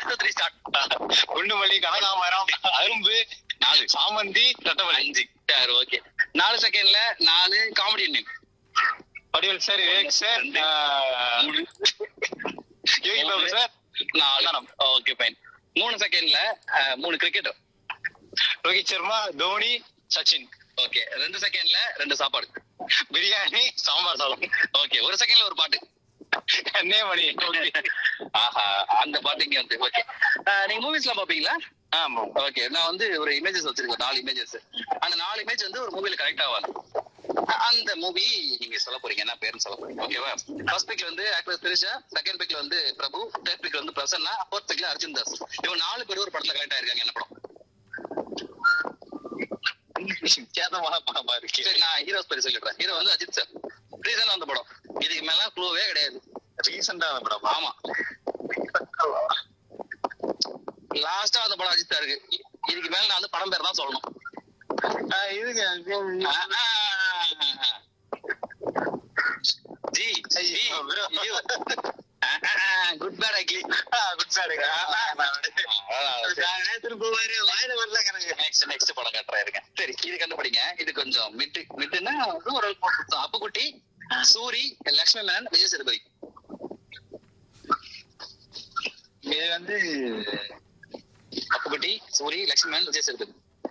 Three start குண்டுமல்லி கனகாமரம் அரும்பு நாலு சாமந்தி தட்டமல்லி அஞ்சு சரி ஓகே நாலு செகண்ட்ல நாலு comedy name Vadivel sir Vivek sir மூணு யோகி பாபு சார் நாலு ஓகே ஃபைன் மூணு செகண்ட்ல மூணு கிரிக்கெட் ரோஹித் சர்மா தோனி சச்சின் ஓகே ரெண்டு செகண்ட்ல ரெண்டு சாப்பாடு பிரியாணி சாம்பார் சாதம் ஓகே ஒரு செகண்ட்ல ஒரு பாட்டு நேமணி ஆஹா அந்த பாட்டு இங்க வந்து ஓகே நீங்க மூவிஸ்லாம் பாப்பீங்களா ஆமா ஓகே நான் வந்து ஒரு இமேஜஸ் வச்சிருக்கேன் நாலு இமேஜஸ் அந்த நாலு இமேஜ் வந்து ஒரு மூவில கனெக்ட் ஆகாது அ- அந்த மூவி நீங்க சொல்ல போறீங்க என்ன பேருன்னு சொல்ல போறீங்க ஓகேவா ஃபர்ஸ்ட் பிக்ல வந்து ஆக்ட்ரஸ் திரிஷா செகண்ட் பிக்ல வந்து பிரபு தேர்ட் பிக்ல வந்து பிரசன்னா ஃபோர்த் பிக்ல அர்ஜுன் தாஸ் இவங்க நாலு பேர் ஒரு படத்துல கனெக்ட் ஆயிருக்காங்க என்ன படம் வித்தியாசமான படமா இருக்கு சரி நான் ஹீரோஸ் பேர் சொல்லிடுறேன் ஹீரோ வந்து அஜித் சார் ரீசன் அந்த படம் இதுக்கு மேல க்ளூவே கிடையாது ரீசெண்டா அந்த படம் ஆமா லாஸ்டா அந்த படம் அஜித் சாருக்கு இ- இதுக்கு மேல நான் வந்து படம் பேர் தான் சொல்லணும் இதுங்க ஜி ஜி good bad ugly next next படம் கட்டுறேன் இருக்கேன் சரி இது கண்டுபிடிங்க இது கொஞ்சம் மிட்டு மிட்டுன்னா ஒரு அப்புக்குட்டி சூரி லக்ஷ்மி மேனன் விஜய் சேதுபதி இது வந்து அப்புக்குட்டி சூரி லக்ஷ்மி மேனன் விஜய் சேதுபதி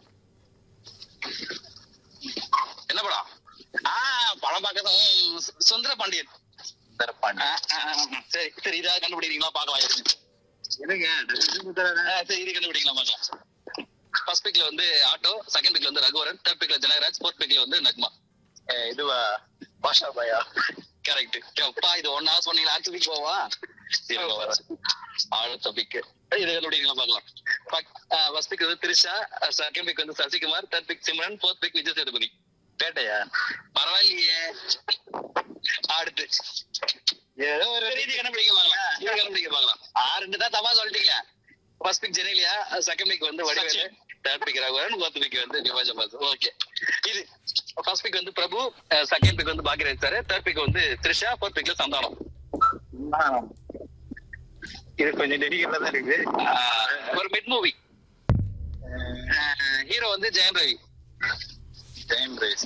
என்ன படம் ஆ படம் பார்க்கறது சுந்தர பாண்டியன் தரப்பாண்டி ஆ, ஆ, ஆ, சரி சரி இதாவது கண்டுபிடிக்கிறீங்களா பார்க்கலாம் இருங்க இருங்க ஆ, சரி இது கண்டுபிடிக்கலாம் பார்க்கலாம் ஃபர்ஸ்ட் பிக்ல வந்து ஆட்டோ செகண்ட் பிக்ல வந்து ரகுவரன் தேர்ட் பிக்ல ஜனகராஜ் ஃபோர்த் பிக்ல வந்து நக்மா ஏ, இதுவா பாஷா பாயா கரெக்ட் அப்பா இது ஒன்னா சொன்னீங்க அடுத்த பிக் போவா இருங்க வரேன். அடுத்த பிக் இது கண்டுபிடிக்கலாம் பார்க்கலாம் ஃபர்ஸ்ட் பிக் வந்து திரிஷா செகண்ட் பிக் வந்து Sasikumar third pic Simran fourth pic Vijay Sethupathi பேட்டையா பரவாயில்லையே அடுத்து ஏதோ ஒரு சரி, இது கண்டுபிடிக்க பார்க்கலாம் இது கண்டுபிடிக்க பார்க்கலாம் ஆ ரெண்டு தான் தப்பா சொல்லிட்டீங்க first pic Genelia second pic வந்து Vadivelu third pic Raghuvaran fourth pic வந்து நிவாஜ் அப்பாஸ் ஓகே இது ஃபர்ஸ்ட் பிக் வந்து பிரபு செகண்ட் பிக் வந்து பாக்கியராஜ் சார் தேர்ட் பிக் வந்து த்ரிஷா ஃபோர்த் பிக்ல சந்தானம் ஆ. இது கொஞ்சம் டெடிக்கலா தான் இருக்கு ஆஹ் ஒரு மிட் மூவி ஹீரோ வந்து Jayam Ravi time rise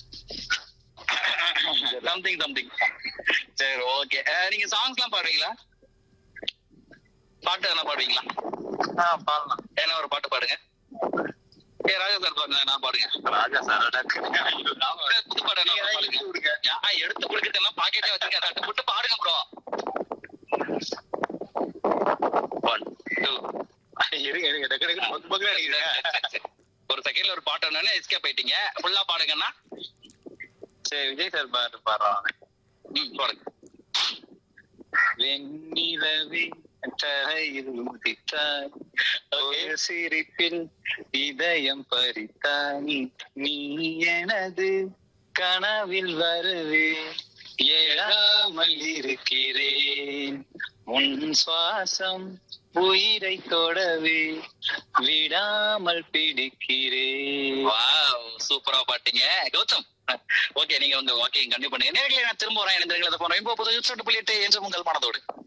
something something சரி ஓகே நீங்க சாங்ஸ்லாம் பாடுவீங்களா பாட்டு எதனா பாடுவீங்களா ஆ பாடலாம் என்ன ஒரு பாட்டு பாடுங்க ஏ ராஜா சார் பாருங்க நான் பாடுங்க ராஜா சார் புது பாடம் நீங்க தான் எடுத்து கொடுங்க. எடுத்து கொடுக்கறதுலாம் பாக்கெட்டே வச்சிருக்கேன் ரெண்டு போட்டு பாடுங்க ப்ரோ ஒன் டூ இருங்க இருங்க டக்கு டக்கு பத்து பக்கம் அடிக்கிறேன் ஒரு செகண்ட்ல ஒரு பாட்டு ஒன்னு எஸ்கேப் ஆயிட்டீங்க ஃபுல்லா பாடுங்கன்னா சரி விஜய் சார் பாட்டு பாடுறான் ம் பாடுங்க வெண்ணிலவே தரையில் உதித்தாய் ஒரு சிரிப்பில் இதயம் பறித்தாய் நீ எனது கனவில் வருவே எழாமல் இருக்கிறேன் உன் சுவாசம் உயிரை தொடவே விடாமல் பிடிக்கிறேன் வாவ் சூப்பரா பாட்டீங்க கௌதம் ஓகே நீங்க வந்து வாக்கிங் கண்டிப்பா பண்ணுங்க நேரில் நான் திரும்ப வரேன் இணைந்திருங்கள் போறேன் இப்போ புது புள்ளி எட்டு என்று உங்கள் மனதோடு